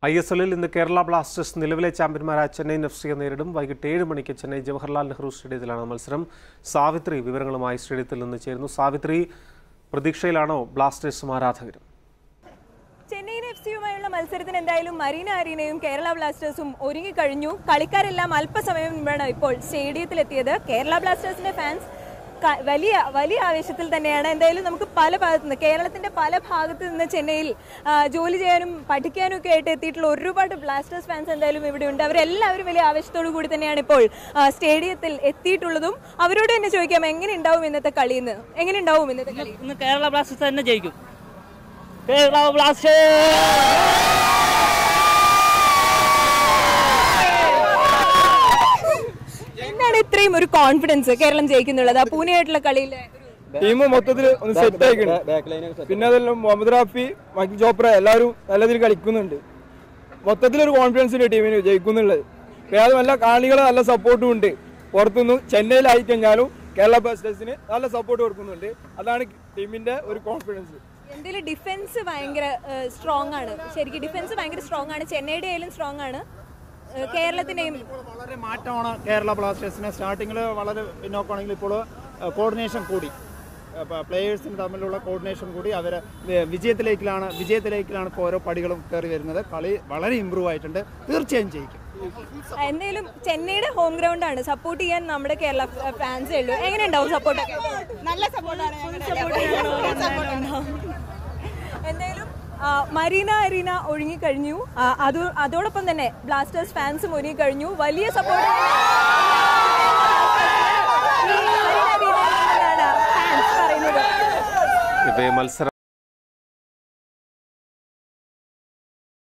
I S എല്ലിൽ ഇന്ന് Kerala Blasters നിലവിലെ ചാമ്പ്യന്മാരായ ചെന്നൈയിൻ എഫ് സിയെ നേരിടും വൈകിട്ട് ഏഴ് മണിക്ക് ചെന്നൈ ജവഹർലാൽ നെഹ്റു സ്റ്റേഡിയത്തിലാണ് മത്സരം സാവിത്രി വിവരങ്ങളുമായി സ്റ്റേഡിയത്തിൽ നിന്ന് ചേരുന്നു സാവിത്രി പ്രതീക്ഷയിലാണോ ബ്ലാസ്റ്റേഴ്സും ആരാധകരും ചെന്നൈയിൻ എഫ് സിയുമായുള്ള മത്സരത്തിന് എന്തായാലും മറീന അരീനയും കേരള ബ്ലാസ്റ്റേഴ്സും ഒരുങ്ങിക്കഴിഞ്ഞു കളിക്കാരെല്ലാം അല്പസമയം മുമ്പാണ് ഇപ്പോൾ സ്റ്റേഡിയത്തിലെത്തിയത് കേരള ബ്ലാസ്റ്റേഴ്സിന്റെ ഫാൻസ് ക- വലിയ വലിയ ആവേശത്തിൽ തന്നെയാണ് എന്തായാലും നമുക്ക് പല ഭാഗത്തു നിന്ന് കേരളത്തിന്റെ പല ഭാഗത്ത് നിന്ന് ചെന്നൈയിൽ ആ, ജോലി ചെയ്യാനും പഠിക്കാനും ഒക്കെ ആയിട്ട് എത്തിയിട്ടുള്ള ഒരുപാട് ബ്ലാസ്റ്റേഴ്സ് ഫാൻസ് എന്തായാലും ഇവിടെ ഉണ്ട് അവരെല്ലാവരും വലിയ ആവേശത്തോടു കൂടി തന്നെയാണ് ഇപ്പോൾ ആ, സ്റ്റേഡിയത്തിൽ എത്തിയിട്ടുള്ളതും അവരോട് തന്നെ ചോദിക്കാം എങ്ങനെ ഉണ്ടാവും ഇന്നത്തെ കളിന്ന് എങ്ങനെ ഉണ്ടാവും ഇന്നത്തെ കളി ഇന്ന് കേരള ബ്ലാസ്റ്റേഴ്സ് തന്നെ ജയിക്കും കേരള ബ്ലാസ്റ്റേഴ്സ് എന്താണ് ഇത്രയും ഒരു കോൺഫിഡൻസ് കേരളം ജയിക്കുന്നുള്ളത് ആ പൂനെയായിട്ടുള്ള കളിയിലെ ഒരു ടീം മൊത്തത്തിൽ ഒന്ന് സെറ്റ് ആയിട്ടുണ്ട് പിന്നെ അതെല്ലാം മുഹമ്മദ് റാഫി മൈക്കിൾ ചോപ്ര എല്ലാവരും നല്ല രീതിയിൽ കളിക്കുന്നുണ്ട് മൊത്തത്തിലൊരു കോൺഫിഡൻസ് ഉണ്ട് ടീമിന് ജയിക്കുന്നുള്ളത് പിന്നെ അത് നല്ല കാണികളെ നല്ല സപ്പോർട്ടും ഉണ്ട് പുറത്തുനിന്ന് ചെന്നൈയിലായി കഴിഞ്ഞാലും കേരള ബ്ലാസ്റ്റേഴ്സിന് നല്ല സപ്പോർട്ട് കൊടുക്കുന്നുണ്ട് അതാണ് ടീമിന്റെ ഒരു കോൺഫിഡൻസ് ഇന്ത്യയിലെ ഡിഫൻസ് ഭയങ്കര സ്ട്രോങ് ആണ് ശരിക്കും ഡിഫൻസ് ഭയങ്കര സ്ട്രോങ് ആണ് ചെന്നൈയുടെ ആയാലും സ്ട്രോങ് ആണ് ഏഹ് കേരളത്തിന്റെയും വളരെ മാറ്റമാണ് കേരള ബ്ലാസ്റ്റേഴ്സിന് സ്റ്റാർട്ടിങ്ങിൽ വളരെ പിന്നോക്കമാണെങ്കിൽ ഇപ്പോൾ കോർഡിനേഷൻ കൂടി പ്ലേയേഴ്സിന് തമ്മിലുള്ള കോർഡിനേഷൻ കൂടി അവർ വിജയത്തിലേക്കിലാണ് വിജയത്തിലേക്കിലാണ് ഇപ്പോൾ ഓരോ പടികളും കയറി വരുന്നത് കളി വളരെ ഇമ്പ്രൂവ് ആയിട്ടുണ്ട് തീർച്ചയായും ജയിക്കും എന്തായാലും ചെന്നൈയുടെ ഹോം ഗ്രൗണ്ട് ആണ് സപ്പോർട്ട് ചെയ്യാൻ നമ്മുടെ കേരള ഫാൻസേ ഉള്ളൂ എങ്ങനെ ഉണ്ടാവും സപ്പോർട്ട് നല്ല സപ്പോർട്ടാണ് എന്തായാലും ആ, മറീന അരീന ഒരുങ്ങിക്കഴിഞ്ഞു ആ, അത് അതോടൊപ്പം തന്നെ ബ്ലാസ്റ്റേഴ്സ് ഫാൻസും ഒരുങ്ങിക്കഴിഞ്ഞു വലിയ സപ്പോർട്ട് ഫാൻസ് പറയുന്നത് ഇവയെ മത്സരം